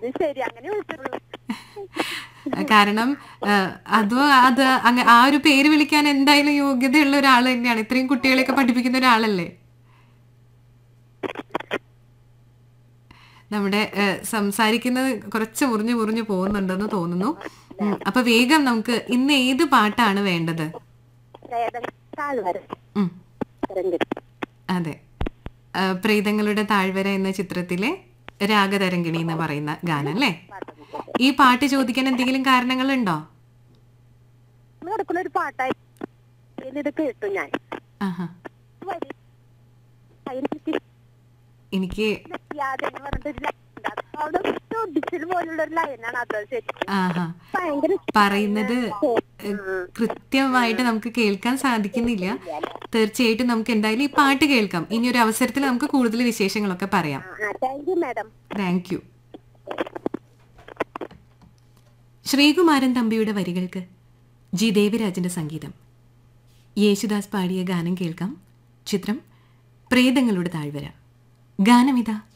അത് ശരി അങ്ങനെ വിളിച്ചുള്ളൂ കാരണം ആ, അതും അത് അങ്ങ- ആ ഒരു പേര് വിളിക്കാൻ എന്തായാലും യോഗ്യതയുള്ള ഒരാൾ തന്നെയാണ് ഇത്രയും കുട്ടികളെയൊക്കെ പഠിപ്പിക്കുന്ന ഒരാളല്ലേ നമ്മുടെ ആ, സംസാരിക്കുന്നത് കുറച്ച് മുറിഞ്ഞു മുറിഞ്ഞു പോകുന്നുണ്ടെന്ന് തോന്നുന്നു ഉം, അപ്പൊ വേഗം നമുക്ക് ഇന്ന് ഏത് പാട്ടാണ് വേണ്ടത് താഴ്വര ഉം, അതെ ആ, പ്രേതങ്ങളുടെ താഴ്വര എന്ന ചിത്രത്തിലെ രാഗതരംഗിണി എന്ന് പറയുന്ന ഗാനം അല്ലേ ഈ പാട്ട് ചോദിക്കാൻ എന്തെങ്കിലും കാരണങ്ങളുണ്ടോ കൊടുക്കുന്ന ഒരു പാട്ടായി ഇത് കേട്ടു ഞാൻ ആഹാ വരി അതിനെനിക്ക് എനിക്ക് യാതെ എന്ന് പറഞ്ഞിട്ടൊരു line ഉണ്ട്. അത് അവിടെ ഒഡിച്ചിൽ പോലുള്ള ഒരു ലൈനാണ് അത് ശരിക്കും ആഹാ ഭയങ്കര പറയുന്നത് ഏഹ്, കൃത്യമായിട്ട് നമുക്ക് കേൾക്കാൻ സാധിക്കുന്നില്ല തീർച്ചയായിട്ടും നമുക്ക് എന്തായാലും ഈ പാട്ട് കേൾക്കാം ഇനി ഒരു അവസരത്തിൽ നമുക്ക് കൂടുതൽ വിശേഷങ്ങളൊക്കെ പറയാം thank you madam thank you Sreekumaran തമ്പിയുടെ വരികൾക്ക് ജി ദേവിരാജന്റെ സംഗീതം യേശുദാസ് പാടിയ ഗാനം കേൾക്കാം ചിത്രം പ്രേതങ്ങളുടെ താഴ്വര ഗാനമിതാ